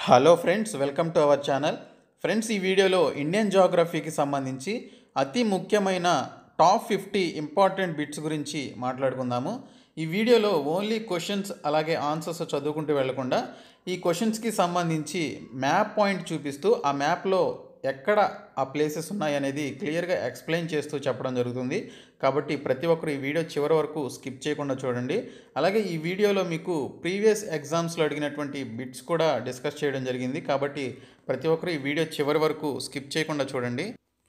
hello friends welcome to our channel friends ఈ వీడియోలో Indian జాగ్రఫీకి సంబంధించి అతి ముఖ్యమైన టాప్ ఫిఫ్టీ ఇంపార్టెంట్ బిట్స్ గురించి మాట్లాడుకుందాము ఈ వీడియోలో ఓన్లీ క్వశ్చన్స్ అలాగే ఆన్సర్స్ చదువుకుంటూ వెళ్లకుండా ఈ క్వశ్చన్స్కి సంబంధించి మ్యాప్ పాయింట్ చూపిస్తూ ఆ మ్యాప్లో ఎక్కడ ఆ ప్లేసెస్ ఉన్నాయి అనేది క్లియర్గా ఎక్స్ప్లెయిన్ చేస్తూ చెప్పడం జరుగుతుంది కాబట్టి ప్రతి ఒక్కరు ఈ వీడియో చివరి వరకు స్కిప్ చేయకుండా చూడండి అలాగే ఈ వీడియోలో మీకు ప్రీవియస్ ఎగ్జామ్స్లో అడిగినటువంటి బిట్స్ కూడా డిస్కస్ చేయడం జరిగింది కాబట్టి ప్రతి ఒక్కరు ఈ వీడియో చివరి వరకు స్కిప్ చేయకుండా చూడండి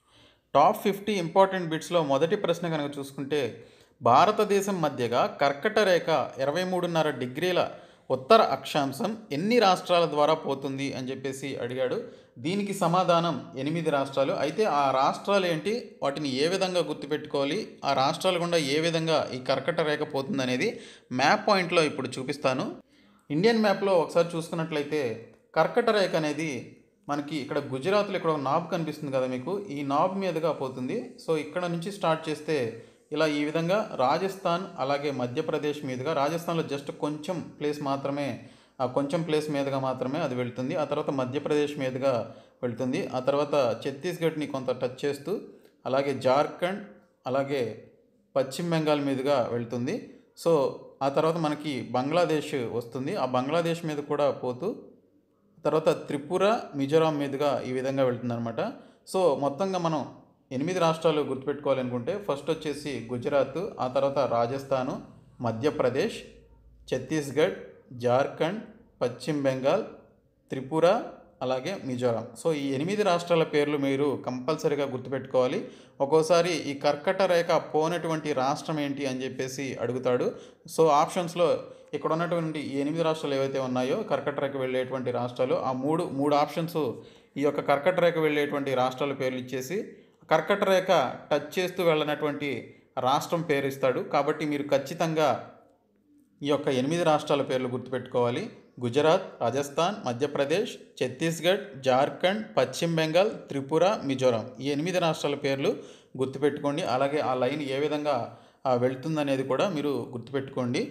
టాప్ ఫిఫ్టీ ఇంపార్టెంట్ బిట్స్లో మొదటి ప్రశ్న కనుక చూసుకుంటే భారతదేశం మధ్యగా కర్కట రేఖ ఇరవై మూడున్నర డిగ్రీల ఉత్తర అక్షాంశం ఎన్ని రాష్ట్రాల ద్వారా పోతుంది అని చెప్పేసి అడిగాడు దీనికి సమాధానం ఎనిమిది రాష్ట్రాలు అయితే ఆ రాష్ట్రాలు ఏంటి వాటిని ఏ విధంగా గుర్తుపెట్టుకోవాలి ఆ రాష్ట్రాల గుండా ఏ విధంగా ఈ కర్కట రేఖ పోతుంది అనేది మ్యాప్ పాయింట్లో ఇప్పుడు చూపిస్తాను ఇండియన్ మ్యాప్లో ఒకసారి చూసుకున్నట్లయితే కర్కట రేఖ అనేది మనకి ఇక్కడ గుజరాత్లో ఇక్కడ ఒక నాబ్ కనిపిస్తుంది కదా మీకు ఈ నాబ్ మీదుగా పోతుంది సో ఇక్కడ నుంచి స్టార్ట్ చేస్తే ఇలా ఈ విధంగా రాజస్థాన్ అలాగే మధ్యప్రదేశ్ మీదుగా రాజస్థాన్లో జస్ట్ కొంచెం ప్లేస్ మాత్రమే ఆ కొంచెం ప్లేస్ మీదుగా మాత్రమే అది వెళ్తుంది ఆ తర్వాత మధ్యప్రదేశ్ మీదుగా వెళ్తుంది ఆ తర్వాత ఛత్తీస్గఢ్ని కొంత టచ్ చేస్తూ అలాగే జార్ఖండ్ అలాగే పశ్చిమ బెంగాల్ మీదుగా వెళ్తుంది సో ఆ తర్వాత మనకి బంగ్లాదేశ్ వస్తుంది ఆ బంగ్లాదేశ్ మీద కూడా పోతూ తర్వాత త్రిపుర మిజోరాం మీదుగా ఈ విధంగా వెళ్తుందన్నమాట సో మొత్తంగా మనం ఎనిమిది రాష్ట్రాలు గుర్తుపెట్టుకోవాలనుకుంటే ఫస్ట్ వచ్చేసి గుజరాత్ ఆ తర్వాత రాజస్థాను మధ్యప్రదేశ్ ఛత్తీస్గఢ్ జార్ఖండ్ పశ్చిమ బెంగాల్ త్రిపుర అలాగే మిజోరాం సో ఈ ఎనిమిది రాష్ట్రాల పేర్లు మీరు కంపల్సరీగా గుర్తుపెట్టుకోవాలి ఒక్కోసారి ఈ కర్కట రేఖ పోనటువంటి రాష్ట్రం ఏంటి అని చెప్పేసి అడుగుతాడు సో ఆప్షన్స్లో ఇక్కడ ఉన్నటువంటి ఈ ఎనిమిది రాష్ట్రాలు ఏవైతే ఉన్నాయో కర్కట రేఖ వెళ్ళేటువంటి రాష్ట్రాలు ఆ మూడు మూడు ఆప్షన్స్ ఈ యొక్క కర్కట రేఖ వెళ్ళేటువంటి రాష్ట్రాల పేర్లు ఇచ్చేసి కర్కట రేఖ టచ్ చేస్తూ వెళ్ళనటువంటి రాష్ట్రం పేరు ఇస్తాడు కాబట్టి మీరు ఖచ్చితంగా ఈ యొక్క ఎనిమిది రాష్ట్రాల పేర్లు గుర్తుపెట్టుకోవాలి గుజరాత్ రాజస్థాన్ మధ్యప్రదేశ్ ఛత్తీస్గఢ్ జార్ఖండ్ పశ్చిమ బెంగాల్ త్రిపుర మిజోరాం ఈ ఎనిమిది రాష్ట్రాల పేర్లు గుర్తుపెట్టుకోండి అలాగే ఆ లైన్ ఏ విధంగా ఆ, వెళ్తుందనేది కూడా మీరు గుర్తుపెట్టుకోండి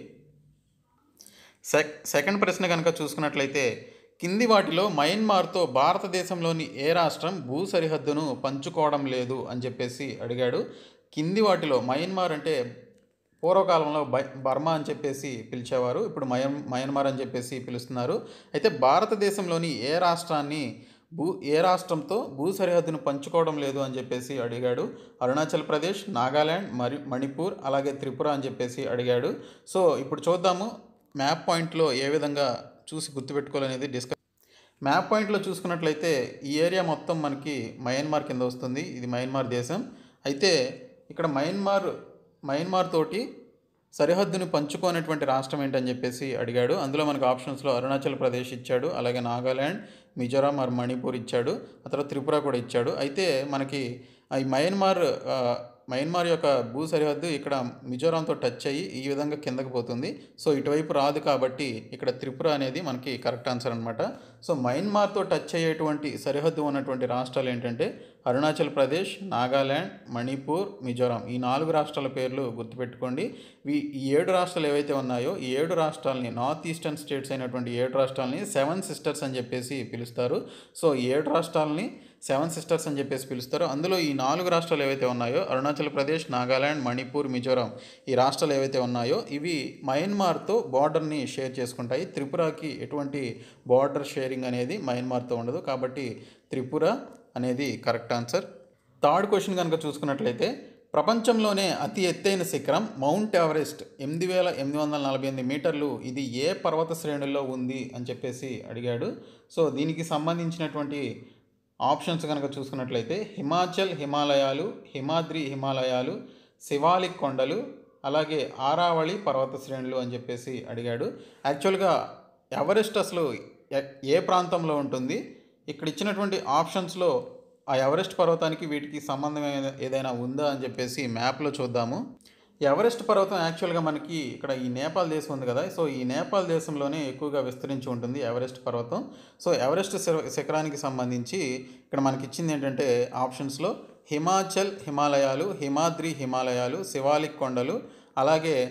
సెక్ సెకండ్ ప్రశ్న కనుక చూసుకున్నట్లయితే కింది వాటిలో మయన్మార్తో భారతదేశంలోని ఏ రాష్ట్రం భూ సరిహద్దును పంచుకోవడం లేదు అని చెప్పేసి అడిగాడు కింది వాటిలో మయన్మార్ అంటే పూర్వకాలంలో బై బర్మా అని చెప్పేసి పిలిచేవారు ఇప్పుడు మయన్ మయన్మార్ అని చెప్పేసి పిలుస్తున్నారు అయితే భారతదేశంలోని ఏ రాష్ట్రాన్ని భూ ఏ రాష్ట్రంతో భూ సరిహద్దును పంచుకోవడం లేదు అని చెప్పేసి అడిగాడు అరుణాచల్ ప్రదేశ్ నాగాల్యాండ్ మరి మణిపూర్ అలాగే త్రిపుర అని చెప్పేసి అడిగాడు సో ఇప్పుడు చూద్దాము మ్యాప్ పాయింట్లో ఏ విధంగా చూసి గుర్తుపెట్టుకోవాలనేది డిస్కస్ మ్యాప్ పాయింట్లో చూసుకున్నట్లయితే ఈ ఏరియా మొత్తం మనకి మయన్మార్ కింద వస్తుంది ఇది మయన్మార్ దేశం అయితే ఇక్కడ మయన్మార్ మయన్మార్ తోటి సరిహద్దును పంచుకోనటువంటి రాష్ట్రం ఏంటని చెప్పేసి అడిగాడు అందులో మనకు ఆప్షన్స్లో అరుణాచల్ ప్రదేశ్ ఇచ్చాడు అలాగే నాగాల్యాండ్ మిజోరాం మరి మణిపూర్ ఇచ్చాడు ఆ తర్వాత త్రిపుర కూడా ఇచ్చాడు అయితే మనకి ఈ మయన్మార్ ఆ, మయన్మార్ యొక్క భూ సరిహద్దు ఇక్కడ మిజోరాంతో టచ్ అయ్యి ఈ విధంగా కిందకి పోతుంది సో ఇటువైపు రాదు కాబట్టి ఇక్కడ త్రిపుర అనేది మనకి కరెక్ట్ ఆన్సర్ అనమాట సో మయన్మార్తో టచ్ అయ్యేటువంటి సరిహద్దు ఉన్నటువంటి రాష్ట్రాలు ఏంటంటే అరుణాచల్ ప్రదేశ్ నాగాల్యాండ్ మణిపూర్ మిజోరాం ఈ నాలుగు రాష్ట్రాల పేర్లు గుర్తుపెట్టుకోండి ఈ ఈ ఏడు రాష్ట్రాలు ఏవైతే ఉన్నాయో ఈ ఏడు రాష్ట్రాలని నార్త్ ఈస్టర్న్ స్టేట్స్ అయినటువంటి ఏడు రాష్ట్రాలని సెవెన్ సిస్టర్స్ అని చెప్పేసి పిలుస్తారు సో ఈ ఏడు రాష్ట్రాలని సెవెన్ సిస్టర్స్ అని చెప్పేసి పిలుస్తారు అందులో ఈ నాలుగు రాష్ట్రాలు ఏవైతే ఉన్నాయో అరుణాచల్ ప్రదేశ్ నాగాల్యాండ్ మణిపూర్ మిజోరాం ఈ రాష్ట్రాలు ఏవైతే ఉన్నాయో ఇవి మయన్మార్తో బార్డర్ని షేర్ చేసుకుంటాయి త్రిపురకి ఎటువంటి బార్డర్ షేరింగ్ అనేది మయన్మార్తో ఉండదు కాబట్టి త్రిపుర అనేది కరెక్ట్ ఆన్సర్ థర్డ్ క్వశ్చన్ కనుక చూసుకున్నట్లయితే ప్రపంచంలోనే అతి ఎత్తైన శిఖరం మౌంట్ ఎవరెస్ట్ ఎనిమిది వేల ఎనిమిది వందల నలభై ఎనిమిది మీటర్లు ఇది ఏ పర్వత శ్రేణుల్లో ఉంది అని చెప్పేసి అడిగాడు సో దీనికి సంబంధించినటువంటి ఆప్షన్స్ కనుక చూసుకున్నట్లయితే హిమాచల్ హిమాలయాలు హిమాద్రి హిమాలయాలు శివాలిక్ కొండలు అలాగే ఆరావళి పర్వత శ్రేణులు అని చెప్పేసి అడిగాడు యాక్చువల్గా ఎవరెస్ట్ అసలు ఎ- ఏ ప్రాంతంలో ఉంటుంది ఇక్కడ ఇచ్చినటువంటి ఆప్షన్స్లో ఆ ఎవరెస్ట్ పర్వతానికి వీటికి సంబంధం ఏ- ఏదైనా ఉందా అని చెప్పేసి మ్యాప్లో చూద్దాము ఎవరెస్ట్ పర్వతం యాక్చువల్గా మనకి ఇక్కడ ఈ నేపాల్ దేశం ఉంది కదా సో ఈ నేపాల్ దేశంలోనే ఎక్కువగా విస్తరించి ఉంటుంది ఎవరెస్ట్ పర్వతం సో ఎవరెస్ట్ శిర- శిఖరానికి సంబంధించి ఇక్కడ మనకి ఇచ్చింది ఏంటంటే ఆప్షన్స్లో హిమాచల్ హిమాలయాలు హిమాద్రి హిమాలయాలు శివాలిక్ కొండలు అలాగే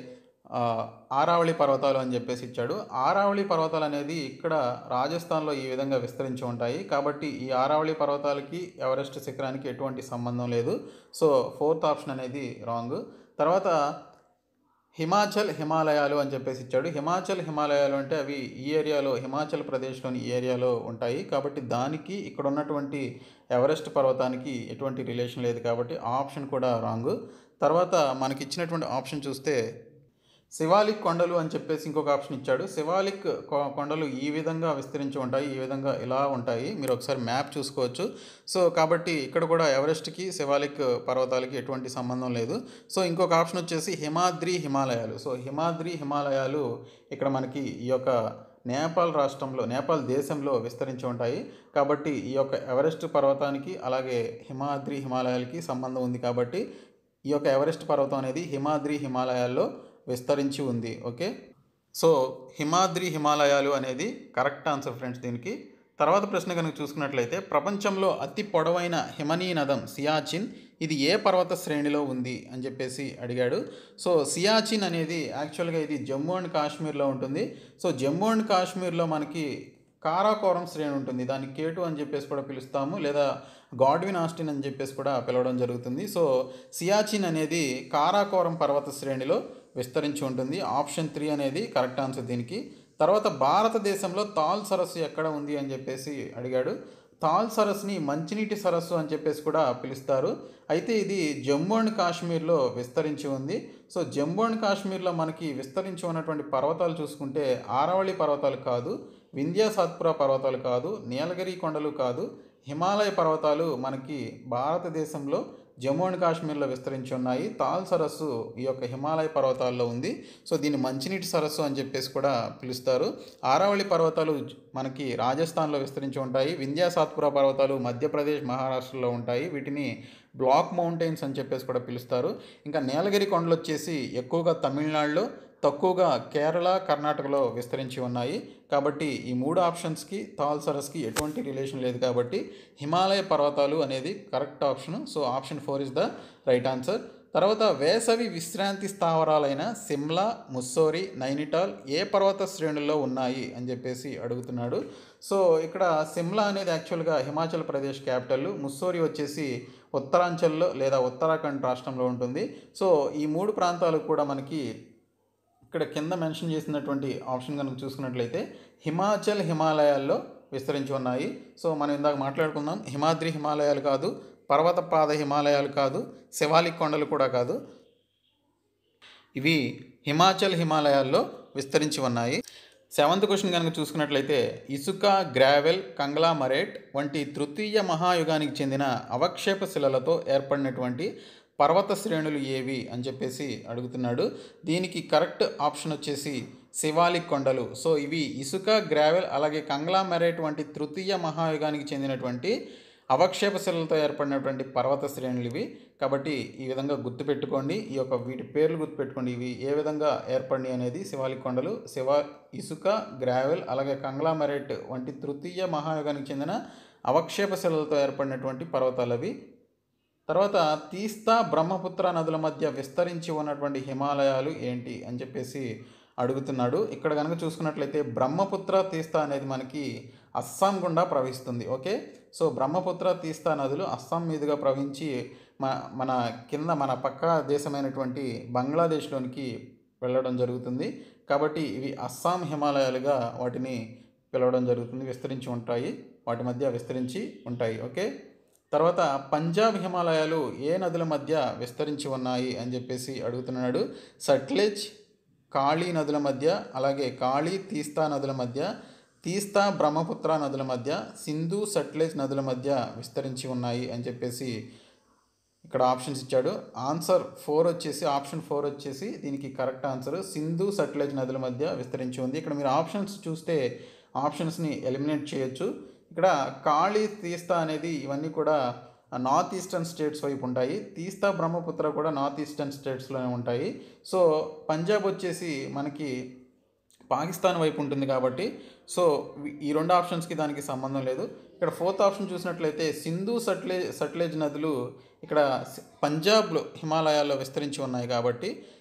ఆ, ఆరావళి పర్వతాలు అని చెప్పేసి ఇచ్చాడు ఆరావళి పర్వతాలు అనేది ఇక్కడ రాజస్థాన్లో ఈ విధంగా విస్తరించి ఉంటాయి కాబట్టి ఈ ఆరావళి పర్వతాలకి ఎవరెస్ట్ శిఖరానికి ఎటువంటి సంబంధం లేదు సో ఫోర్త్ ఆప్షన్ అనేది రాంగ్ తర్వాత హిమాచల్ హిమాలయాలు అని చెప్పేసి ఇచ్చాడు హిమాచల్ హిమాలయాలు అంటే అవి ఈ ఏరియాలో హిమాచల్ ప్రదేశ్లోని ఈ ఏరియాలో ఉంటాయి కాబట్టి దానికి ఇక్కడ ఉన్నటువంటి ఎవరెస్ట్ పర్వతానికి ఎటువంటి రిలేషన్ లేదు కాబట్టి ఆ ఆప్షన్ కూడా రాంగ్ తర్వాత మనకి ఇచ్చినటువంటి ఆప్షన్ చూస్తే శివాలిక్ కొండలు అని చెప్పేసి ఇంకొక ఆప్షన్ ఇచ్చాడు శివాలిక్ కొ- కొండలు ఈ విధంగా విస్తరించి ఉంటాయి ఈ విధంగా ఇలా ఉంటాయి మీరు ఒకసారి మ్యాప్ చూసుకోవచ్చు సో కాబట్టి ఇక్కడ కూడా ఎవరెస్ట్కి శివాలిక్ పర్వతాలకి ఎటువంటి సంబంధం లేదు సో ఇంకొక ఆప్షన్ వచ్చేసి హిమాద్రి హిమాలయాలు సో హిమాద్రి హిమాలయాలు ఇక్కడ మనకి ఈ యొక్క నేపాల్ రాష్ట్రంలో నేపాల్ దేశంలో విస్తరించి ఉంటాయి కాబట్టి ఈ యొక్క ఎవరెస్ట్ పర్వతానికి అలాగే హిమాద్రి హిమాలయాలకి సంబంధం ఉంది కాబట్టి ఈ యొక్క ఎవరెస్ట్ పర్వతం అనేది హిమాద్రి హిమాలయాల్లో విస్తరించి ఉంది ఓకే సో హిమాద్రి హిమాలయాలు అనేది కరెక్ట్ ఆన్సర్ ఫ్రెండ్స్ దీనికి తర్వాత ప్రశ్న కనుక చూసుకున్నట్లయితే ప్రపంచంలో అతి పొడవైన హిమనీ నదం సియాచిన్ ఇది ఏ పర్వత శ్రేణిలో ఉంది అని చెప్పేసి అడిగాడు సో సియాచిన్ అనేది యాక్చువల్గా ఇది జమ్మూ అండ్ కాశ్మీర్లో ఉంటుంది సో జమ్మూ అండ్ కాశ్మీర్లో మనకి కారాకోరం శ్రేణి ఉంటుంది దాన్ని కేటు అని చెప్పేసి కూడా పిలుస్తాము లేదా గాడ్విన్ ఆస్టిన్ అని చెప్పేసి కూడా పిలవడం జరుగుతుంది సో సియాచిన్ అనేది కారాకోరం పర్వత శ్రేణిలో విస్తరించి ఉంటుంది ఆప్షన్ త్రీ అనేది కరెక్ట్ ఆన్సర్ దీనికి తర్వాత భారతదేశంలో తాల్ సరస్సు ఎక్కడ ఉంది అని చెప్పేసి అడిగాడు తాల్ సరస్సుని మంచినీటి సరస్సు అని చెప్పేసి కూడా పిలుస్తారు అయితే ఇది జమ్మూ అండ్ కాశ్మీర్లో విస్తరించి ఉంది సో జమ్మూ అండ్ కాశ్మీర్లో మనకి విస్తరించి ఉన్నటువంటి పర్వతాలు చూసుకుంటే ఆరవళి పర్వతాలు కాదు వింధ్యా సాత్పురా పర్వతాలు కాదు నీలగిరి కొండలు కాదు హిమాలయ పర్వతాలు మనకి భారతదేశంలో జమ్మూ అండ్ కాశ్మీర్లో విస్తరించి ఉన్నాయి తాల్ సరస్సు ఈ యొక్క హిమాలయ పర్వతాల్లో ఉంది సో దీన్ని మంచినీటి సరస్సు అని చెప్పేసి కూడా పిలుస్తారు ఆరావళి పర్వతాలు జ- మనకి రాజస్థాన్లో విస్తరించి ఉంటాయి వింధ్యా సాత్పురా పర్వతాలు మధ్యప్రదేశ్ మహారాష్ట్రలో ఉంటాయి వీటిని బ్లాక్ మౌంటైన్స్ అని చెప్పేసి కూడా పిలుస్తారు ఇంకా నీలగిరి కొండలు వచ్చేసి ఎక్కువగా తమిళనాడులో తక్కువగా కేరళ కర్ణాటకలో విస్తరించి ఉన్నాయి కాబట్టి ఈ మూడు ఆప్షన్స్కి తాల్ సరస్కి ఎటువంటి రిలేషన్ లేదు కాబట్టి హిమాలయ పర్వతాలు అనేది correct option so option four is the right answer తర్వాత వేసవి విశ్రాంతి స్థావరాలైన సిమ్లా ముస్సోరి నైనిటాల్ ఏ పర్వత శ్రేణుల్లో ఉన్నాయి అని చెప్పేసి అడుగుతున్నాడు సో ఇక్కడ సిమ్లా అనేది యాక్చువల్గా హిమాచల్ ప్రదేశ్ క్యాపిటల్ ముస్సోరి వచ్చేసి ఉత్తరాంచల్లో లేదా ఉత్తరాఖండ్ రాష్ట్రంలో ఉంటుంది సో ఈ మూడు ప్రాంతాలు కూడా మనకి ఇక్కడ కింద మెన్షన్ చేసినటువంటి ఆప్షన్ కనుక చూసుకున్నట్లయితే హిమాచల్ హిమాలయాల్లో విస్తరించి ఉన్నాయి సో మనం ఇందాక మాట్లాడుకుందాం హిమాద్రి హిమాలయాలు కాదు పర్వతపాద హిమాలయాలు కాదు శివాలిక్ కొండలు కూడా కాదు ఇవి హిమాచల్ హిమాలయాల్లో విస్తరించి ఉన్నాయి సెవెంత్ క్వశ్చన్ కనుక చూసుకున్నట్లయితే ఇసుక గ్రావెల్ కంగ్లా మరేట్ వంటి తృతీయ మహాయుగానికి చెందిన అవక్షేప శిలలతో ఏర్పడినటువంటి పర్వత శ్రేణులు ఏవి అని చెప్పేసి అడుగుతున్నాడు దీనికి కరెక్ట్ ఆప్షన్ వచ్చేసి శివాలిక్ కొండలు సో ఇవి ఇసుక గ్రావెల్ అలాగే కంగ్లా మరేట్ వంటి తృతీయ మహాయుగానికి చెందినటువంటి అవక్షేప శిలలతో ఏర్పడినటువంటి పర్వత శ్రేణులు ఇవి కాబట్టి ఈ విధంగా గుర్తుపెట్టుకోండి ఈ యొక్క వీటి పేర్లు గుర్తుపెట్టుకోండి ఇవి ఏ విధంగా ఏర్పడినాయి అనేది శివాలిక్ కొండలు శివ ఇసుక గ్రావెల్ అలాగే కంగ్లామరేట్ వంటి తృతీయ మహాయుగానికి చెందిన అవక్షేప శిలలతో ఏర్పడినటువంటి పర్వతాలు అవి తర్వాత తీస్తా బ్రహ్మపుత్ర నదుల మధ్య విస్తరించి ఉన్నటువంటి హిమాలయాలు ఏంటి అని చెప్పేసి అడుగుతున్నాడు ఇక్కడ కనుక చూసుకున్నట్లయితే బ్రహ్మపుత్ర తీస్తా అనేది మనకి అస్సాం గుండా ప్రవహిస్తుంది ఓకే సో బ్రహ్మపుత్ర తీస్తా నదులు అస్సాం మీదుగా ప్రవహించి మన మన కింద మన పక్క దేశమైనటువంటి బంగ్లాదేశ్లోనికి వెళ్ళడం జరుగుతుంది కాబట్టి ఇవి అస్సాం హిమాలయాలుగా వాటిని పిలవడం జరుగుతుంది విస్తరించి ఉంటాయి వాటి మధ్య విస్తరించి ఉంటాయి ఓకే తర్వాత పంజాబ్ హిమాలయాలు ఏ నదుల మధ్య విస్తరించి ఉన్నాయి అని చెప్పేసి అడుగుతున్నాడు సట్లెజ్ కాళీ నదుల మధ్య అలాగే కాళీ తీస్తా నదుల మధ్య తీస్తా బ్రహ్మపుత్ర నదుల మధ్య సింధు సట్లెజ్ నదుల మధ్య విస్తరించి ఉన్నాయి అని చెప్పేసి ఇక్కడ ఆప్షన్స్ ఇచ్చాడు ఆన్సర్ ఫోర్ వచ్చేసి ఆప్షన్ ఫోర్ వచ్చేసి దీనికి కరెక్ట్ ఆన్సర్ సింధు సట్లెజ్ నదుల మధ్య విస్తరించి ఉంది ఇక్కడ మీరు ఆప్షన్స్ చూస్తే ఆప్షన్స్ని ఎలిమినేట్ చేయొచ్చు ఇక్కడ కాళీ తీస్తా అనేది ఇవన్నీ కూడా నార్త్ ఈస్టర్న్ స్టేట్స్ వైపు ఉంటాయి తీస్తా బ్రహ్మపుత్ర కూడా నార్త్ ఈస్టర్న్ స్టేట్స్లోనే ఉంటాయి సో పంజాబ్ వచ్చేసి మనకి పాకిస్తాన్ వైపు ఉంటుంది కాబట్టి సో వి- ఈ రెండు ఆప్షన్స్కి దానికి సంబంధం లేదు ఇక్కడ ఫోర్త్ ఆప్షన్ చూసినట్లయితే సింధు సట్లే సట్లేజ్ నదులు ఇక్కడ సి- పంజాబ్లో హిమాలయాల్లో విస్తరించి ఉన్నాయి కాబట్టి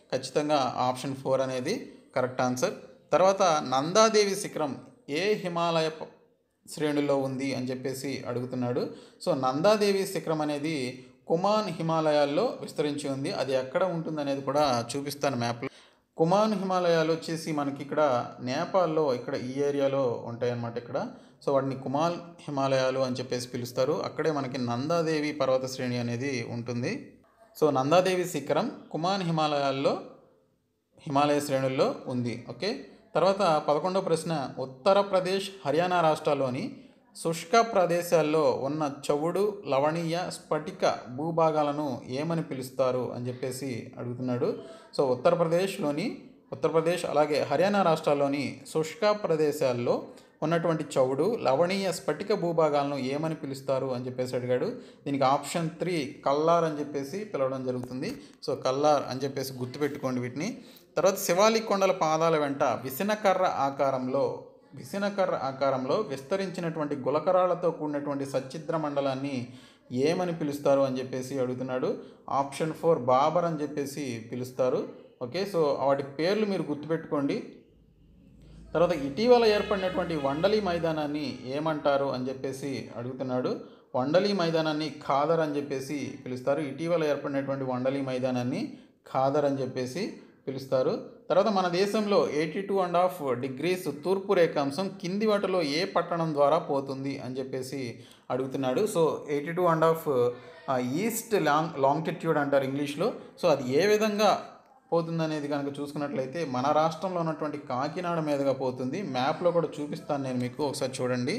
ఖచ్చితంగా ఆప్షన్ ఫోర్ అనేది కరెక్ట్ ఆన్సర్ తర్వాత నందాదేవి శిఖరం ఏ హిమాలయ ప- శ్రేణుల్లో ఉంది అని చెప్పేసి అడుగుతున్నాడు సో నందాదేవి శిఖరం అనేది కుమాన్ హిమాలయాల్లో విస్తరించి ఉంది అది ఎక్కడ ఉంటుంది అనేది కూడా చూపిస్తాను మ్యాప్లో కుమాన్ హిమాలయాలు వచ్చేసి మనకి ఇక్కడ నేపాల్లో ఇక్కడ ఈ ఏరియాలో ఉంటాయన్నమాట ఇక్కడ సో వాటిని కుమాల్ హిమాలయాలు అని చెప్పేసి పిలుస్తారు అక్కడే మనకి నందాదేవి పర్వత శ్రేణి అనేది ఉంటుంది సో నందాదేవి శిఖరం కుమాన్ హిమాలయాల్లో హిమాలయ శ్రేణుల్లో ఉంది ఓకే తర్వాత పదకొండవ ప్రశ్న ఉత్తరప్రదేశ్ హర్యానా రాష్ట్రాల్లోని శుష్క ప్రదేశాల్లో ఉన్న చవుడు లవణీయ స్ఫటిక భూభాగాలను ఏమని పిలుస్తారు అని చెప్పేసి అడుగుతున్నాడు సో ఉత్తరప్రదేశ్లోని ఉత్తరప్రదేశ్ అలాగే హర్యానా రాష్ట్రాల్లోని శుష్క ప్రదేశాల్లో ఉన్నటువంటి చౌడు లవణీయ స్ఫటిక భూభాగాలను ఏమని పిలుస్తారు అని చెప్పేసి అడిగాడు దీనికి ఆప్షన్ త్రీ కల్లార్ అని చెప్పేసి పిలవడం జరుగుతుంది సో కల్లార్ అని చెప్పేసి గుర్తుపెట్టుకోండి వీటిని తర్వాత శివాలి కొండల పాదాల వెంట విసనకర్ర ఆకారంలో విసనకర్ర ఆకారంలో విస్తరించినటువంటి గులకరాలతో కూడినటువంటి సచ్చిద్ర మండలాన్ని ఏమని పిలుస్తారు అని చెప్పేసి అడుగుతున్నాడు ఆప్షన్ ఫోర్ బాబర్ అని చెప్పేసి పిలుస్తారు ఓకే సో వాటి పేర్లు మీరు గుర్తుపెట్టుకోండి తర్వాత ఇటీవల ఏర్పడినటువంటి వండలి మైదానాన్ని ఏమంటారు అని చెప్పేసి అడుగుతున్నాడు వండలి మైదానాన్ని ఖాదర్ అని చెప్పేసి పిలుస్తారు ఇటీవల ఏర్పడినటువంటి వండలి మైదానాన్ని ఖాదర్ అని చెప్పేసి పిలుస్తారు తర్వాత మన దేశంలో eighty two and half degrees తూర్పు రేఖాంశం కింది వాటిలో ఏ పట్టణం ద్వారా పోతుంది అని చెప్పేసి అడుగుతున్నాడు so eighty two and half east long longitude అంటారు ఇంగ్లీష్లో సో అది ఏ విధంగా పోతుంది అనేది కనుక చూసుకున్నట్లయితే మన రాష్ట్రంలో ఉన్నటువంటి కాకినాడ మీదుగా పోతుంది మ్యాప్లో కూడా చూపిస్తాను నేను మీకు ఒకసారి చూడండి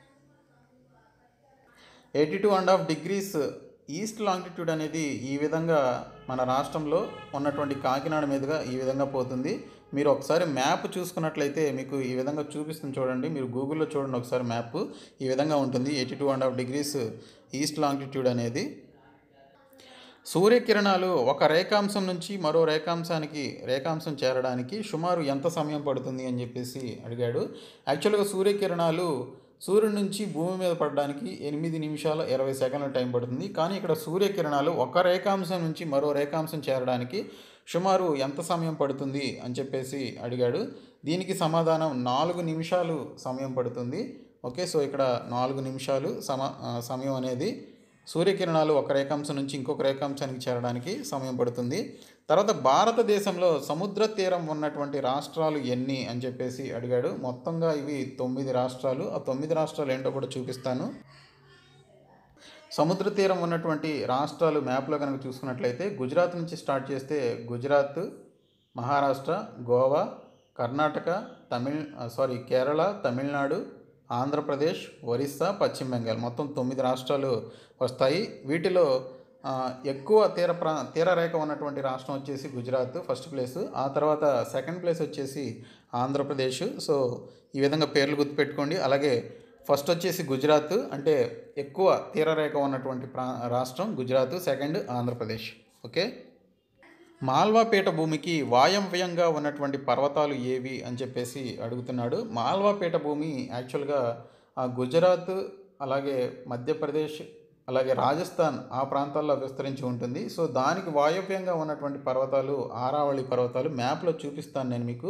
eighty two and half degrees east longitude అనేది ఈ విధంగా మన రాష్ట్రంలో ఉన్నటువంటి కాకినాడ మీదుగా ఈ విధంగా పోతుంది మీరు ఒకసారి మ్యాప్ చూసుకున్నట్లయితే మీకు ఈ విధంగా చూపిస్తుంది చూడండి మీరు గూగుల్లో చూడండి ఒకసారి మ్యాప్ ఈ విధంగా ఉంటుంది eighty two and half degrees east longitude అనేది సూర్యకిరణాలు ఒక రేఖాంశం నుంచి మరో రేఖాంశానికి రేఖాంశం చేరడానికి సుమారు ఎంత సమయం పడుతుంది అని చెప్పేసి అడిగాడు యాక్చువల్గా సూర్యకిరణాలు సూర్యుడి నుంచి భూమి మీద పడడానికి ఎనిమిది నిమిషాల ఇరవై సెకండ్ల టైం పడుతుంది కానీ ఇక్కడ సూర్యకిరణాలు ఒక రేఖాంశం నుంచి మరో రేఖాంశం చేరడానికి సుమారు ఎంత సమయం పడుతుంది అని చెప్పేసి అడిగాడు దీనికి సమాధానం నాలుగు నిమిషాలు సమయం పడుతుంది ఓకే సో ఇక్కడ నాలుగు నిమిషాలు సమ ఆ, సమయం అనేది సూర్యకిరణాలు ఒక రేఖాంశం నుంచి ఇంకొక రేఖాంశానికి చేరడానికి సమయం పడుతుంది తర్వాత భారతదేశంలో సముద్ర తీరం ఉన్నటువంటి రాష్ట్రాలు ఎన్ని అని చెప్పేసి అడిగాడు మొత్తంగా ఇవి తొమ్మిది రాష్ట్రాలు ఆ తొమ్మిది రాష్ట్రాలు ఏంటో కూడా చూపిస్తాను సముద్ర తీరం ఉన్నటువంటి రాష్ట్రాలు మ్యాప్లో కనుక చూసుకున్నట్లయితే గుజరాత్ నుంచి స్టార్ట్ చేస్తే గుజరాత్ మహారాష్ట్ర గోవా కర్ణాటక తమిళ్ సారీ కేరళ తమిళనాడు ఆంధ్రప్రదేశ్ ఒరిస్సా పశ్చిమ బెంగాల్ మొత్తం తొమ్మిది రాష్ట్రాలు వస్తాయి వీటిలో ఆ, ఎక్కువ తీర ప్రా తీరరేఖ ఉన్నటువంటి రాష్ట్రం వచ్చేసి గుజరాత్ ఫస్ట్ ప్లేస్ ఆ తర్వాత సెకండ్ ప్లేస్ వచ్చేసి ఆంధ్రప్రదేశ్ సో ఈ విధంగా పేర్లు గుర్తుపెట్టుకోండి అలాగే ఫస్ట్ వచ్చేసి గుజరాత్ అంటే ఎక్కువ తీరరేఖ ఉన్నటువంటి ప్రా రాష్ట్రం గుజరాత్ సెకండ్ ఆంధ్రప్రదేశ్ ఓకే మాల్వాపేట భూమికి వాయవ్యంగా ఉన్నటువంటి పర్వతాలు ఏవి అని చెప్పేసి అడుగుతున్నాడు మాల్వాపేట భూమి యాక్చువల్గా ఆ గుజరాత్ అలాగే మధ్యప్రదేశ్ అలాగే రాజస్థాన్ ఆ ప్రాంతాల్లో విస్తరించి ఉంటుంది సో దానికి వాయవ్యంగా ఉన్నటువంటి పర్వతాలు ఆరావళి పర్వతాలు మ్యాప్లో చూపిస్తాను నేను మీకు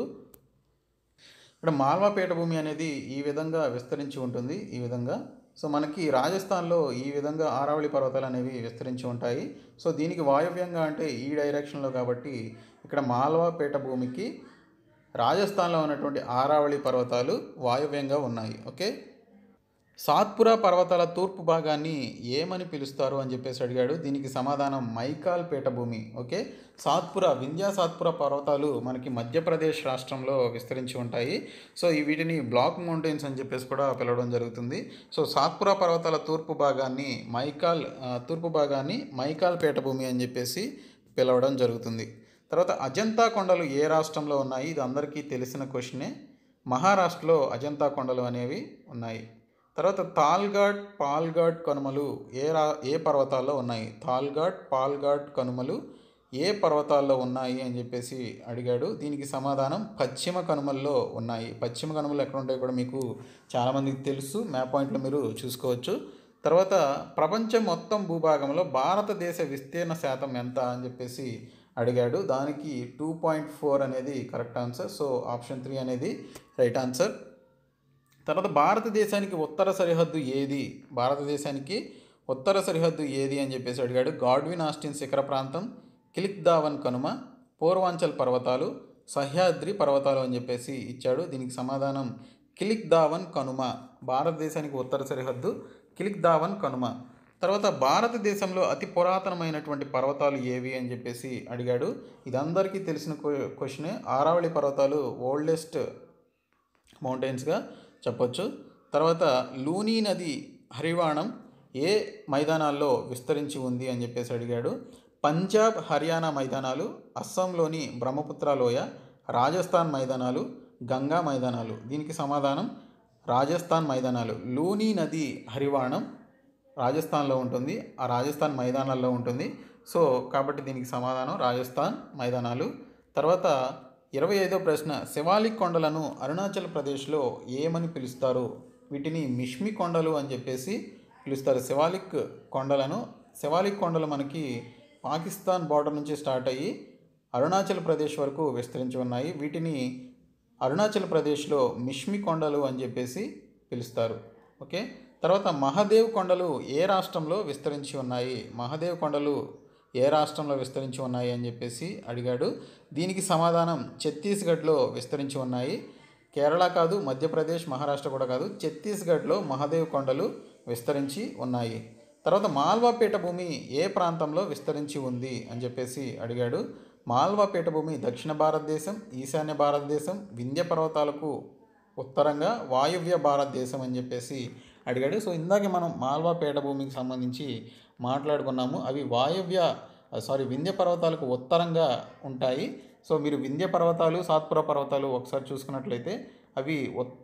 ఇక్కడ మాల్వాపేట భూమి అనేది ఈ విధంగా విస్తరించి ఉంటుంది ఈ విధంగా సో మనకి రాజస్థాన్లో ఈ విధంగా ఆరావళి పర్వతాలు అనేవి విస్తరించి ఉంటాయి సో దీనికి వాయవ్యంగా అంటే ఈ డైరెక్షన్లో కాబట్టి ఇక్కడ మాల్వాపేట భూమికి రాజస్థాన్లో ఉన్నటువంటి ఆరావళి పర్వతాలు వాయవ్యంగా ఉన్నాయి ఓకే సాత్పురా పర్వతాల తూర్పు భాగాన్ని ఏమని పిలుస్తారు అని చెప్పేసి అడిగాడు దీనికి సమాధానం మైకాల్ పీఠభూమి ఓకే సాత్పురా వింధ్యా సాత్పురా పర్వతాలు మనకి మధ్యప్రదేశ్ రాష్ట్రంలో విస్తరించి ఉంటాయి సో ఈ వీటిని బ్లాక్ మౌంటైన్స్ అని చెప్పేసి కూడా పిలవడం జరుగుతుంది సో సాత్పురా పర్వతాల తూర్పు భాగాన్ని మైకాల్ ఆ, తూర్పు భాగాన్ని మైకాల్ పీఠభూమి అని చెప్పేసి పిలవడం జరుగుతుంది తర్వాత అజంతా కొండలు ఏ రాష్ట్రంలో ఉన్నాయి ఇది అందరికీ తెలిసిన క్వశ్చనే మహారాష్ట్రలో అజంతా కొండలు అనేవి ఉన్నాయి తర్వాత తాల్ఘాట్ పాల్ఘాట్ కనుమలు ఏ రా ఏ పర్వతాల్లో ఉన్నాయి తాల్ఘాట్ పాల్ఘాట్ కనుమలు ఏ పర్వతాల్లో ఉన్నాయి అని చెప్పేసి అడిగాడు దీనికి సమాధానం పశ్చిమ కనుమల్లో ఉన్నాయి పశ్చిమ కనుమలు ఎక్కడ ఉంటాయో కూడా మీకు చాలామందికి తెలుసు మ్యాప్ పాయింట్లో మీరు చూసుకోవచ్చు తర్వాత ప్రపంచం మొత్తం భూభాగంలో భారతదేశ విస్తీర్ణ శాతం ఎంత అని చెప్పేసి అడిగాడు దానికి టూ పాయింట్ ఫోర్ అనేది correct answer so option three అనేది రైట్ ఆన్సర్ తర్వాత భారతదేశానికి ఉత్తర సరిహద్దు ఏది భారతదేశానికి ఉత్తర సరిహద్దు ఏది అని చెప్పేసి అడిగాడు గాడ్విన్ ఆస్టిన్ శిఖర ప్రాంతం కిలిక్ దావన్ కనుమ పూర్వాంచల్ పర్వతాలు సహ్యాద్రి పర్వతాలు అని చెప్పేసి ఇచ్చాడు దీనికి సమాధానం కిలిక్ దావన్ కనుమ భారతదేశానికి ఉత్తర సరిహద్దు కిలిక్ దావన్ కనుమ తర్వాత భారతదేశంలో అతి పురాతనమైనటువంటి పర్వతాలు ఏవి అని చెప్పేసి అడిగాడు ఇది అందరికీ తెలిసిన క్వశ్చనే ఆరావళి పర్వతాలు ఓల్డెస్ట్ మౌంటైన్స్గా చెప్పొచ్చు తర్వాత లూనీ నది హరివాణం ఏ మైదానాల్లో విస్తరించి ఉంది అని చెప్పేసి అడిగాడు పంజాబ్ హర్యానా మైదానాలు అస్సాంలోని బ్రహ్మపుత్ర లోయ రాజస్థాన్ మైదానాలు గంగా మైదానాలు దీనికి సమాధానం రాజస్థాన్ మైదానాలు లూనీ నది హరివాణం రాజస్థాన్లో ఉంటుంది ఆ రాజస్థాన్ మైదానాల్లో ఉంటుంది సో కాబట్టి దీనికి సమాధానం రాజస్థాన్ మైదానాలు తర్వాత ఇరవై ఐదో ప్రశ్న శివాలిక్ కొండలను అరుణాచల్ ప్రదేశ్లో ఏమని పిలుస్తారు వీటిని మిష్మి కొండలు అని చెప్పేసి పిలుస్తారు శివాలిక్ కొండలను శివాలిక్ కొండలు మనకి పాకిస్తాన్ బార్డర్ నుంచి స్టార్ట్ అయ్యి అరుణాచల్ ప్రదేశ్ వరకు విస్తరించి ఉన్నాయి వీటిని అరుణాచల్ ప్రదేశ్లో మిష్మి కొండలు అని చెప్పేసి పిలుస్తారు ఓకే తర్వాత మహాదేవ్ కొండలు ఏ రాష్ట్రంలో విస్తరించి ఉన్నాయి మహాదేవ్ కొండలు ఏ రాష్ట్రంలో విస్తరించి ఉన్నాయి అని చెప్పేసి అడిగాడు దీనికి సమాధానం ఛత్తీస్గఢ్లో విస్తరించి ఉన్నాయి కేరళ కాదు మధ్యప్రదేశ్ మహారాష్ట్ర కూడా కాదు ఛత్తీస్గఢ్లో మహాదేవ్ కొండలు విస్తరించి ఉన్నాయి తర్వాత మాల్వా పీఠభూమి ఏ ప్రాంతంలో విస్తరించి ఉంది అని చెప్పేసి అడిగాడు మాల్వా పీఠభూమి దక్షిణ భారతదేశం ఈశాన్య భారతదేశం వింధ్య పర్వతాలకు ఉత్తరంగా వాయువ్య భారతదేశం అని చెప్పేసి అడిగాడు సో ఇందాక మనం మాల్వా పీఠభూమికి సంబంధించి మాట్లాడుకున్నాము అవి వాయువ్య సారీ వింధ్య పర్వతాలకు ఉత్తరంగా ఉంటాయి సో మీరు వింధ్య పర్వతాలు సాత్పుర పర్వతాలు ఒకసారి చూసుకున్నట్లయితే అవి ఉత్-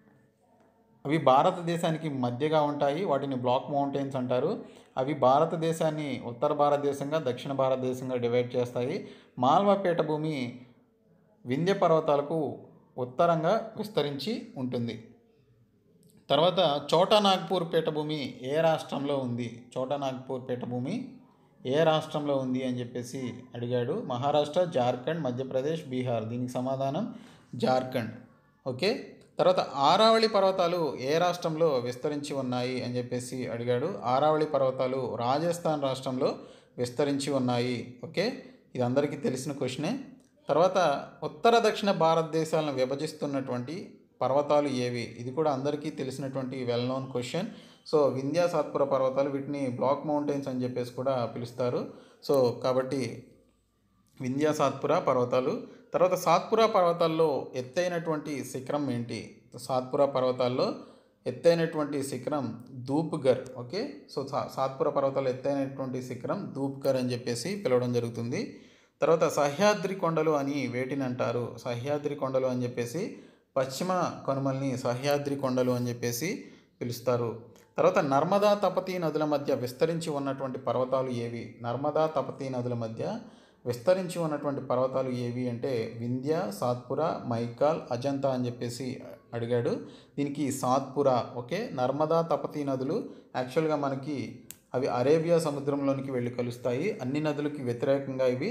అవి భారతదేశానికి మధ్యగా ఉంటాయి వాటిని బ్లాక్ మౌంటైన్స్ అంటారు అవి భారతదేశాన్ని ఉత్తర భారతదేశంగా దక్షిణ భారతదేశంగా డివైడ్ చేస్తాయి మాల్వా పీఠభూమి వింధ్య పర్వతాలకు ఉత్తరంగా విస్తరించి ఉంటుంది తర్వాత చోటా నాగ్పూర్ పీఠభూమి ఏ రాష్ట్రంలో ఉంది చోటా నాగ్పూర్ పీఠభూమి ఏ రాష్ట్రంలో ఉంది అని చెప్పేసి అడిగాడు మహారాష్ట్ర జార్ఖండ్ మధ్యప్రదేశ్ బీహార్ దీనికి సమాధానం జార్ఖండ్ ఓకే తర్వాత ఆరావళి పర్వతాలు ఏ రాష్ట్రంలో విస్తరించి ఉన్నాయి అని చెప్పేసి అడిగాడు ఆరావళి పర్వతాలు రాజస్థాన్ రాష్ట్రంలో విస్తరించి ఉన్నాయి ఓకే ఇది అందరికీ తెలిసిన క్వశ్చనే తర్వాత ఉత్తర దక్షిణ భారతదేశాలను విభజిస్తున్నటువంటి పర్వతాలు ఏవి ఇది కూడా అందరికీ తెలిసినటువంటి well known question so Vindhya Satpura పర్వతాలు వీటిని బ్లాక్ మౌంటైన్స్ అని చెప్పేసి కూడా పిలుస్తారు సో కాబట్టి వింధ్యా సాత్పుర పర్వతాలు తర్వాత సాత్పుర పర్వతాల్లో ఎత్తైనటువంటి శిఖరం ఏంటి సాత్పుర పర్వతాల్లో ఎత్తైనటువంటి శిఖరం ధూప్గర్ ఓకే సో సా- సాత్పుర పర్వతాల్లో ఎత్తైనటువంటి శిఖరం ధూప్గర్ అని చెప్పేసి పిలవడం జరుగుతుంది తర్వాత సహ్యాద్రి కొండలు అని వేటిని అంటారు సహ్యాద్రి కొండలు అని చెప్పేసి పశ్చిమ కనుమల్ని సహ్యాద్రి కొండలు అని చెప్పేసి పిలుస్తారు తర్వాత నర్మదా తపతీ నదుల మధ్య విస్తరించి ఉన్నటువంటి పర్వతాలు ఏవి నర్మదా తపతీ నదుల మధ్య విస్తరించి ఉన్నటువంటి పర్వతాలు ఏవి అంటే వింధ్య సాత్పుర మైకాల్ అజంతా అని చెప్పేసి అడిగాడు దీనికి సాత్పుర ఓకే నర్మదా తపతీ నదులు యాక్చువల్గా మనకి అవి అరేబియా సముద్రంలోనికి వెళ్ళి కలుస్తాయి అన్ని నదులకి వ్యతిరేకంగా ఇవి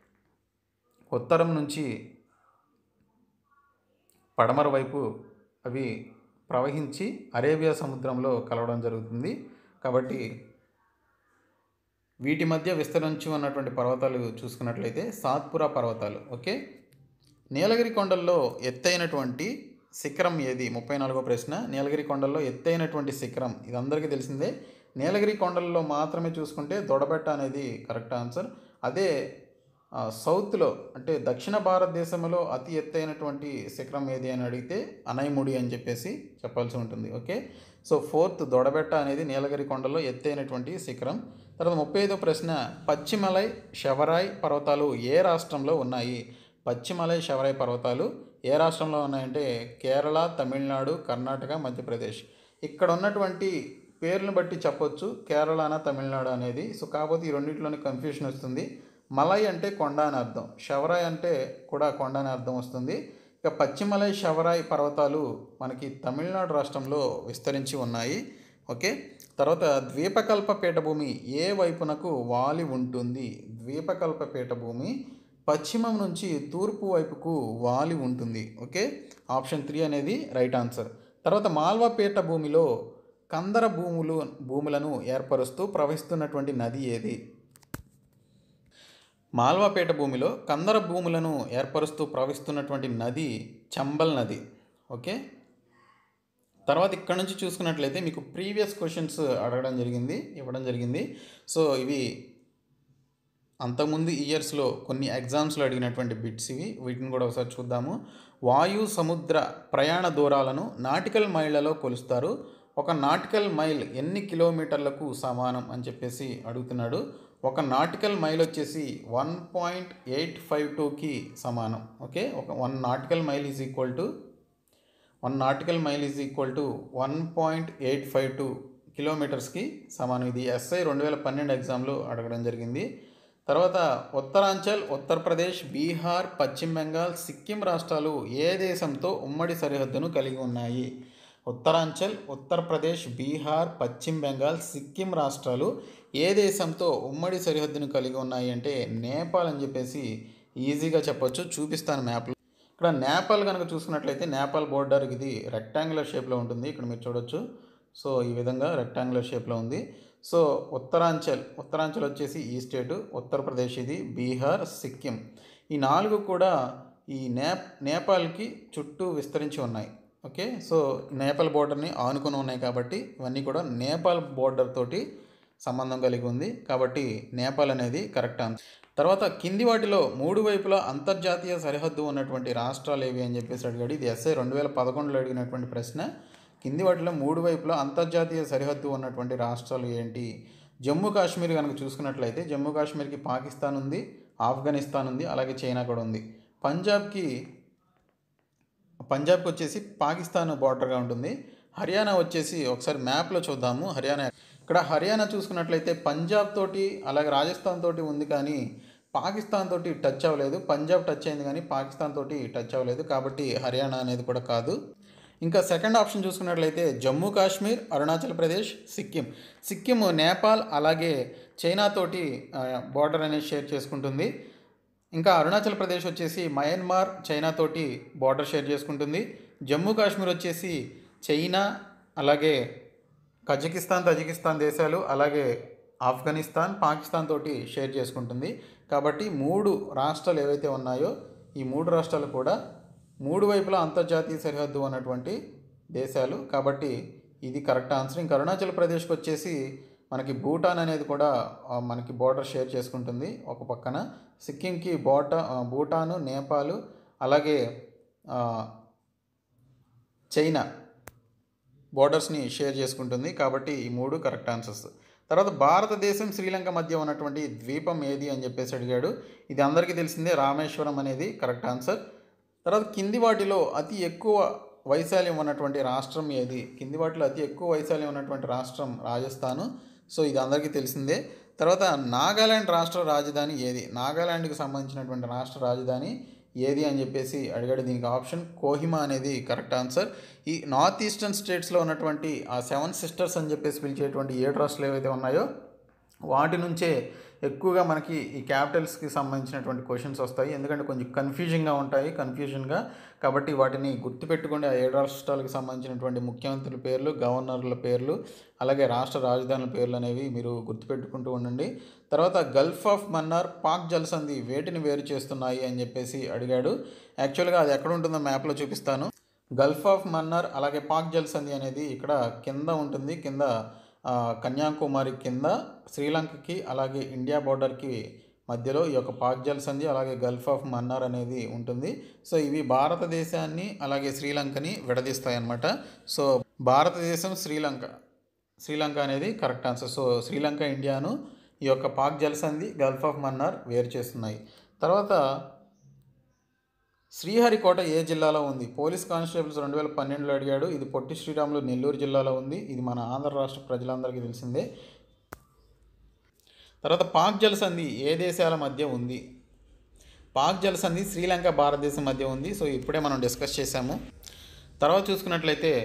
ఉత్తరం నుంచి పడమర వైపు అవి ప్రవహించి అరేబియా సముద్రంలో కలవడం జరుగుతుంది కాబట్టి వీటి మధ్య విస్తరించి ఉన్నటువంటి పర్వతాలు చూసుకున్నట్లయితే సాత్పురా పర్వతాలు ఓకే నీలగిరి కొండల్లో ఎత్తైనటువంటి శిఖరం ఏది ముప్పై నాలుగో ప్రశ్న నీలగిరి కొండల్లో ఎత్తైనటువంటి శిఖరం ఇది అందరికీ తెలిసిందే నీలగిరి కొండల్లో మాత్రమే చూసుకుంటే దొడబెట్ట అనేది కరెక్ట్ ఆన్సర్ అదే ఆ, సౌత్లో అంటే దక్షిణ భారతదేశంలో అతి ఎత్తైనటువంటి శిఖరం ఏది అని అడిగితే అనైముడి అని చెప్పేసి చెప్పాల్సి ఉంటుంది ఓకే సో ఫోర్త్ దొడబెట్ట అనేది నీలగిరి కొండలో ఎత్తైనటువంటి శిఖరం తర్వాత ముప్పై ఐదో ప్రశ్న పశ్చిమలై శవరాయ్ పర్వతాలు ఏ రాష్ట్రంలో ఉన్నాయి పశ్చిమలై శవరాయ్ పర్వతాలు ఏ రాష్ట్రంలో ఉన్నాయంటే కేరళ తమిళనాడు కర్ణాటక మధ్యప్రదేశ్ ఇక్కడ ఉన్నటువంటి పేర్లను బట్టి చెప్పొచ్చు కేరళన తమిళనాడు అనేది సో కాకపోతే ఈ రెండింటిలోని కన్ఫ్యూషన్ వస్తుంది మలై అంటే కొండ అని అర్థం శవరాయ్ అంటే కూడా కొండ అని అర్థం వస్తుంది ఇక పశ్చిమలై శవరాయ్ పర్వతాలు మనకి తమిళనాడు రాష్ట్రంలో విస్తరించి ఉన్నాయి ఓకే తర్వాత ద్వీపకల్ప పీఠభూమి ఏ వైపునకు వాలి ఉంటుంది ద్వీపకల్ప పీఠభూమి పశ్చిమం నుంచి తూర్పు వైపుకు వాలి ఉంటుంది ఓకే ఆప్షన్ త్రీ అనేది రైట్ ఆన్సర్ తర్వాత మాల్వా పీఠభూమిలో కందర భూములు భూములను ఏర్పరుస్తూ ప్రవహిస్తున్నటువంటి నది ఏది మాల్వాపేట భూమిలో కందర భూములను ఏర్పరుస్తూ ప్రవహిస్తున్నటువంటి నది చంబల్ నది ఓకే తర్వాత ఇక్కడ నుంచి చూసుకున్నట్లయితే మీకు ప్రీవియస్ క్వశ్చన్స్ అడగడం జరిగింది ఇవ్వడం జరిగింది సో ఇవి అంతకుముందు ఇయర్స్లో కొన్ని ఎగ్జామ్స్లో అడిగినటువంటి బిట్స్ ఇవి వీటిని కూడా ఒకసారి చూద్దాము వాయు సముద్ర ప్రయాణ దూరాలను నాటికల్ మైళ్ళలో కొలుస్తారు ఒక నాటికల్ మైల్ ఎన్ని కిలోమీటర్లకు సమానం అని చెప్పేసి అడుగుతున్నాడు ఒక నాటికల్ మైల్ వచ్చేసి వన్ పాయింట్ ఎయిట్ ఫైవ్ టూకి సమానం ఓకే ఒక one nautical mile is equal to one nautical mile is equal to one point eight five two కిలోమీటర్స్కి సమానం ఇది ఎస్ఐ రెండు వేల పన్నెండు ఎగ్జామ్లో అడగడం జరిగింది తర్వాత ఉత్తరాంచల్ ఉత్తరప్రదేశ్ బీహార్ పశ్చిమ బెంగాల్ సిక్కిం రాష్ట్రాలు ఏ దేశంతో ఉమ్మడి సరిహద్దును కలిగి ఉన్నాయి ఉత్తరాంచల్ ఉత్తరప్రదేశ్ బీహార్ పశ్చిమ బెంగాల్ సిక్కిం రాష్ట్రాలు ఏ దేశంతో ఉమ్మడి సరిహద్దును కలిగి ఉన్నాయి అంటే నేపాల్ అని చెప్పేసి ఈజీగా చెప్పొచ్చు చూపిస్తాను మ్యాప్లో ఇక్కడ నేపాల్ కనుక చూసుకున్నట్లయితే నేపాల్ బోర్డర్ ఇది రెక్టాంగులర్ షేప్లో ఉంటుంది ఇక్కడ మీరు చూడొచ్చు సో ఈ విధంగా రెక్టాంగులర్ షేప్లో ఉంది సో ఉత్తరాంచల్ ఉత్తరాంచల్ వచ్చేసి ఈ స్టేటు ఉత్తరప్రదేశ్ ఇది బీహార్ సిక్కిం ఈ నాలుగు కూడా ఈ నే నేపాల్కి చుట్టూ విస్తరించి ఉన్నాయి ఓకే సో నేపాల్ బోర్డర్ని ఆనుకొని ఉన్నాయి కాబట్టి ఇవన్నీ కూడా నేపాల్ బోర్డర్ తోటి సంబంధం కలిగి ఉంది కాబట్టి నేపాల్ అనేది కరెక్ట్ ఆన్సర్ తర్వాత కింది వాటిలో మూడు వైపులా అంతర్జాతీయ సరిహద్దు ఉన్నటువంటి రాష్ట్రాలు ఏవి అని చెప్పేసి అడిగాడు ఇది ఎస్ఐ రెండు వేల పదకొండులో అడిగినటువంటి ప్రశ్న కింది వాటిలో మూడు వైపులా అంతర్జాతీయ సరిహద్దు ఉన్నటువంటి రాష్ట్రాలు ఏంటి జమ్మూ కాశ్మీర్ కనుక చూసుకున్నట్లయితే జమ్మూ కాశ్మీర్కి పాకిస్తాన్ ఉంది ఆఫ్ఘనిస్తాన్ ఉంది అలాగే చైనా కూడా ఉంది పంజాబ్కి పంజాబ్కి వచ్చేసి పాకిస్తాన్ బార్డర్గా ఉంటుంది హర్యానా వచ్చేసి ఒకసారి మ్యాప్లో చూద్దాము హర్యానా ఇక్కడ హర్యానా చూసుకున్నట్లయితే పంజాబ్ తోటి అలాగే రాజస్థాన్ తోటి ఉంది కానీ పాకిస్తాన్ తోటి టచ్ అవ్వలేదు పంజాబ్ టచ్ అయింది కానీ పాకిస్తాన్ తోటి టచ్ అవ్వలేదు కాబట్టి హర్యానా అనేది కూడా కాదు ఇంకా సెకండ్ ఆప్షన్ చూసుకున్నట్లయితే జమ్మూ కాశ్మీర్ అరుణాచల్ ప్రదేశ్ సిక్కిం సిక్కిం నేపాల్ అలాగే చైనా తోటి బార్డర్ అనేది షేర్ చేసుకుంటుంది ఇంకా అరుణాచల్ ప్రదేశ్ వచ్చేసి మయన్మార్ చైనా తోటి బార్డర్ షేర్ చేసుకుంటుంది జమ్మూ కాశ్మీర్ వచ్చేసి చైనా అలాగే కజకిస్తాన్ తజికిస్తాన్ దేశాలు అలాగే ఆఫ్ఘనిస్తాన్ పాకిస్తాన్ తోటి షేర్ చేసుకుంటుంది కాబట్టి మూడు రాష్ట్రాలు ఏవైతే ఉన్నాయో ఈ మూడు రాష్ట్రాలు కూడా మూడు వైపులా అంతర్జాతీయ సరిహద్దు ఉన్నటువంటి దేశాలు కాబట్టి ఇది కరెక్ట్ ఆన్సర్ ఇంకా అరుణాచల్ ప్రదేశ్కి వచ్చేసి మనకి భూటాన్ అనేది కూడా ఆ, మనకి బోర్డర్ షేర్ చేసుకుంటుంది ఒక పక్కన సిక్కింకి బోటా ఆ, భూటాను నేపాల్ అలాగే ఆ, చైనా బోర్డర్స్ని షేర్ చేసుకుంటుంది కాబట్టి ఈ మూడు కరెక్ట్ ఆన్సర్స్ తర్వాత భారతదేశం శ్రీలంక మధ్య ఉన్నటువంటి ద్వీపం ఏది అని చెప్పేసి అడిగాడు ఇది అందరికీ తెలిసిందే రామేశ్వరం అనేది కరెక్ట్ ఆన్సర్ తర్వాత కింది వాటిలో అతి ఎక్కువ వైశాల్యం ఉన్నటువంటి రాష్ట్రం ఏది కింది వాటిలో అతి ఎక్కువ వైశాల్యం ఉన్నటువంటి రాష్ట్రం రాజస్థాను సో ఇది అందరికీ తెలిసిందే తర్వాత నాగాలాండ్ రాష్ట్ర రాజధాని ఏది నాగాలాండ్కి సంబంధించినటువంటి రాష్ట్ర రాజధాని ఏది అని చెప్పేసి అడిగాడు దీనికి ఆప్షన్ కోహిమా అనేది కరెక్ట్ ఆన్సర్ ఈ నార్త్ ఈస్టర్న్ స్టేట్స్లో ఉన్నటువంటి ఆ సెవెన్ సిస్టర్స్ అని చెప్పేసి పిలిచేటువంటి ఏడు రాష్ట్రాలు ఏవైతే ఉన్నాయో వాటి నుంచే ఎక్కువగా మనకి ఈ క్యాపిటల్స్కి సంబంధించినటువంటి క్వశ్చన్స్ వస్తాయి ఎందుకంటే కొంచెం కన్ఫ్యూజింగ్గా ఉంటాయి కన్ఫ్యూజన్గా కాబట్టి వాటిని గుర్తుపెట్టుకోండి ఆ ఏడు రాష్ట్రాలకు సంబంధించినటువంటి ముఖ్యమంత్రుల పేర్లు గవర్నర్ల పేర్లు అలాగే రాష్ట్ర రాజధానుల పేర్లు అనేవి మీరు గుర్తుపెట్టుకుంటూ ఉండండి తర్వాత గల్ఫ్ ఆఫ్ మన్నార్ పాక్ జలసంధి వేటిని వేరు చేస్తున్నాయి అని చెప్పేసి అడిగాడు యాక్చువల్గా అది ఎక్కడ ఉంటుందో మ్యాప్లో చూపిస్తాను గల్ఫ్ ఆఫ్ మన్నార్ అలాగే పాక్ జలసంధి అనేది ఇక్కడ కింద ఉంటుంది కింద ఆ, కన్యాకుమారి కింద శ్రీలంకకి అలాగే ఇండియా బోర్డర్కి మధ్యలో ఈ యొక్క పాక్ జలసంధి అలాగే గల్ఫ్ ఆఫ్ మన్నార్ అనేది ఉంటుంది సో ఇవి భారతదేశాన్ని అలాగే శ్రీలంకని విడదీస్తాయి అన్నమాట సో భారతదేశం శ్రీలంక శ్రీలంక అనేది కరెక్ట్ ఆన్సర్ సో శ్రీలంక ఇండియాను ఈ యొక్క పాక్ జలసంధి గల్ఫ్ ఆఫ్ మన్నార్ వేరు చేస్తున్నాయి తర్వాత శ్రీహరికోట ఏ జిల్లాలో ఉంది పోలీస్ కానిస్టేబుల్స్ రెండు వేల పన్నెండులో అడిగాడు ఇది పొట్టి శ్రీరాములు నెల్లూరు జిల్లాలో ఉంది ఇది మన ఆంధ్ర రాష్ట్ర ప్రజలందరికీ తెలిసిందే తర్వాత పాక్ జలసంధి ఏ దేశాల మధ్య ఉంది పాక్ జలసంధి శ్రీలంక భారతదేశం మధ్య ఉంది సో ఇప్పుడే మనం డిస్కస్ చేశాము తర్వాత చూసుకున్నట్లయితే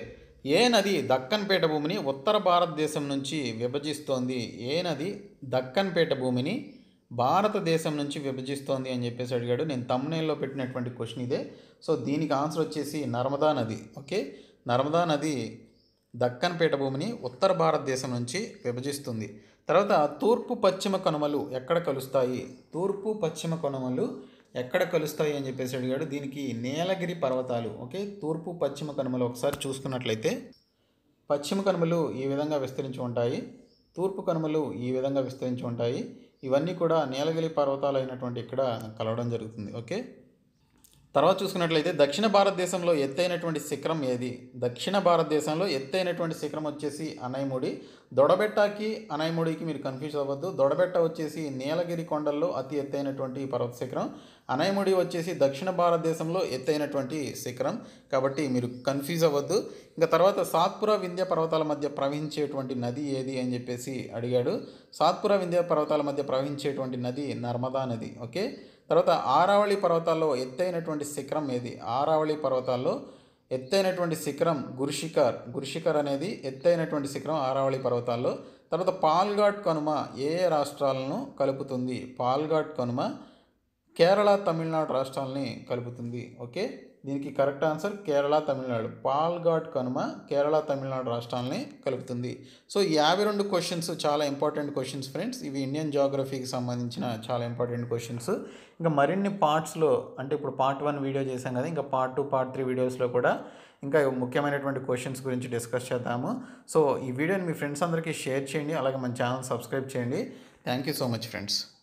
ఏ నది దక్కన్ పీఠభూమిని ఉత్తర భారతదేశం నుంచి విభజిస్తోంది ఏ నది దక్కన్ పీఠభూమిని భారతదేశం నుంచి విభజిస్తోంది అని చెప్పేసి అడిగాడు నేను తమ్నేల్లో పెట్టినటువంటి క్వశ్చన్ ఇదే సో దీనికి ఆన్సర్ వచ్చేసి నర్మదా నది ఓకే నర్మదా నది దక్కన్ పీఠభూమిని ఉత్తర భారతదేశం నుంచి విభజిస్తుంది తర్వాత తూర్పు పశ్చిమ కనుమలు ఎక్కడ కలుస్తాయి తూర్పు పశ్చిమ కనుమలు ఎక్కడ కలుస్తాయి అని చెప్పేసి అడిగాడు దీనికి నీలగిరి పర్వతాలు ఓకే తూర్పు పశ్చిమ కనుమలు ఒకసారి చూసుకున్నట్లయితే పశ్చిమ కనుమలు ఈ విధంగా విస్తరించి ఉంటాయి తూర్పు కనుమలు ఈ విధంగా విస్తరించి ఉంటాయి ఇవన్నీ కూడా నీలగిరి పర్వతాలు అయినటువంటి ఇక్కడ కలవడం జరుగుతుంది ఓకే తర్వాత చూసుకున్నట్లయితే దక్షిణ భారతదేశంలో ఎత్తైనటువంటి శిఖరం ఏది దక్షిణ భారతదేశంలో ఎత్తైనటువంటి శిఖరం వచ్చేసి అనైముడి దొడబెట్టకి అనైముడికి మీరు కన్ఫ్యూజ్ అవ్వద్దు దొడబెట్ట వచ్చేసి నీలగిరి కొండల్లో అతి ఎత్తైనటువంటి పర్వత శిఖరం అనైముడి వచ్చేసి దక్షిణ భారతదేశంలో ఎత్తైనటువంటి శిఖరం కాబట్టి మీరు కన్ఫ్యూజ్ అవ్వద్దు ఇంకా తర్వాత సాత్పుర వింధ్య పర్వతాల మధ్య ప్రవహించేటువంటి నది ఏది అని చెప్పేసి అడిగాడు సాత్పుర వింధ్య పర్వతాల మధ్య ప్రవహించేటువంటి నది నర్మదా నది ఓకే తర్వాత ఆరావళి పర్వతాల్లో ఎత్తైనటువంటి శిఖరం ఏది ఆరావళి పర్వతాల్లో ఎత్తైనటువంటి శిఖరం గురుశిఖర్ గురుశిఖర్ అనేది ఎత్తైనటువంటి శిఖరం ఆరావళి పర్వతాల్లో తర్వాత పాల్ఘాట్ కనుమ ఏ ఏ రాష్ట్రాలను కలుపుతుంది పాల్ఘాట్ కనుమ కేరళ తమిళనాడు రాష్ట్రాలని కలుపుతుంది ఓకే దీనికి కరెక్ట్ ఆన్సర్ కేరళ తమిళనాడు పాల్ఘాట్ కనుమ కేరళ తమిళనాడు రాష్ట్రాలని కలుపుతుంది సో ఈ యాభై రెండు క్వశ్చన్స్ చాలా ఇంపార్టెంట్ క్వశ్చన్స్ ఫ్రెండ్స్ ఇవి ఇండియన్ జాగ్రఫీకి సంబంధించిన చాలా ఇంపార్టెంట్ క్వశ్చన్స్ ఇంకా మరిన్ని పార్ట్స్లో అంటే ఇప్పుడు పార్ట్ వన్ వీడియో చేశాం కదా ఇంకా పార్ట్ టూ పార్ట్ త్రీ వీడియోస్లో కూడా ఇంకా ముఖ్యమైనటువంటి క్వశ్చన్స్ గురించి డిస్కస్ చేద్దాము సో ఈ వీడియోని మీ ఫ్రెండ్స్ అందరికీ షేర్ చేయండి అలాగే మన ఛానల్ సబ్స్క్రైబ్ చేయండి thank you so much friends